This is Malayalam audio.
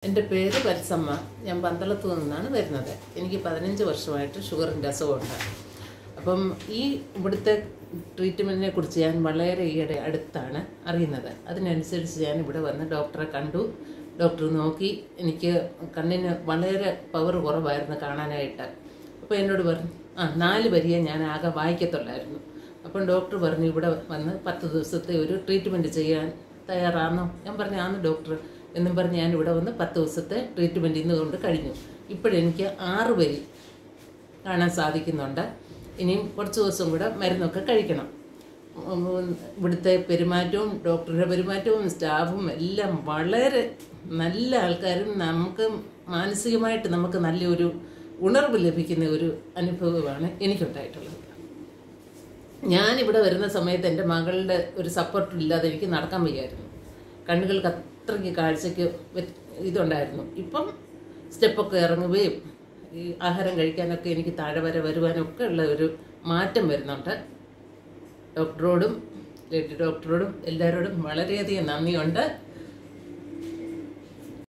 എൻ്റെ പേര് വത്സമ്മ ഞാൻ പന്തളത്തു നിന്നാണ് വരുന്നത് എനിക്ക് പതിനഞ്ച് വർഷമായിട്ട് ഷുഗറിൻ്റെ അസുഖമുണ്ട് അപ്പം ഈ ഇവിടുത്തെ ട്രീറ്റ്മെൻറ്റിനെ കുറിച്ച് ഞാൻ വളരെ ഈയിടെ അടുത്താണ് അറിയുന്നത് അതിനനുസരിച്ച് ഞാൻ ഇവിടെ വന്ന് ഡോക്ടറെ കണ്ടു ഡോക്ടർ നോക്കി എനിക്ക് കണ്ണിന് വളരെ പവർ കുറവായിരുന്നു കാണാനായിട്ട് അപ്പോൾ എന്നോട് പറഞ്ഞു ആ നാല് വരിയെ ഞാൻ ആകെ വായിക്കത്തുള്ളായിരുന്നു അപ്പം ഡോക്ടർ പറഞ്ഞു ഇവിടെ വന്ന് പത്ത് ദിവസത്തെ ഒരു ട്രീറ്റ്മെൻറ്റ് ചെയ്യാൻ തയ്യാറാണോ ഞാൻ പറഞ്ഞു ആന്ന് ഡോക്ടർ എന്നും പറഞ്ഞ് ഞാൻ ഇവിടെ വന്ന് പത്ത് ദിവസത്തെ ട്രീറ്റ്മെൻറ്റ് ഇന്ന് കൊണ്ട് കഴിഞ്ഞു ഇപ്പോഴെനിക്ക് ആറ് വരി കാണാൻ സാധിക്കുന്നുണ്ട് ഇനിയും കുറച്ച് ദിവസം കൂടെ മരുന്നൊക്കെ കഴിക്കണം ഉം, ഇവിടുത്തെ പെരുമാറ്റവും ഡോക്ടറുടെ പെരുമാറ്റവും സ്റ്റാഫും എല്ലാം വളരെ നല്ല ആൾക്കാരും നമുക്ക് മാനസികമായിട്ട് നമുക്ക് നല്ലൊരു ഉണർവ് ലഭിക്കുന്ന ഒരു അനുഭവമാണ് എനിക്കുണ്ടായിട്ടുള്ളത് ഞാനിവിടെ വരുന്ന സമയത്ത് എൻ്റെ മകളുടെ ഒരു സപ്പോർട്ട് ഇല്ലാതെ എനിക്ക് നടക്കാൻ വയ്യായിരുന്നു കണ്ണുകൾക്ക് അത്രയ്ക്ക് കാഴ്ചയ്ക്ക് വ്യത്- ഇതുണ്ടായിരുന്നു ഇപ്പം സ്റ്റെപ്പൊക്കെ ഇറങ്ങുകയും ഈ ആഹാരം കഴിക്കാനൊക്കെ എനിക്ക് താഴെ വരെ വരുവാനൊക്കെ ഉള്ള ഒരു മാറ്റം വരുന്നുണ്ട് ഡോക്ടറോടും ലേഡി ഡോക്ടറോടും എല്ലാവരോടും വളരെയധികം നന്ദിയുണ്ട്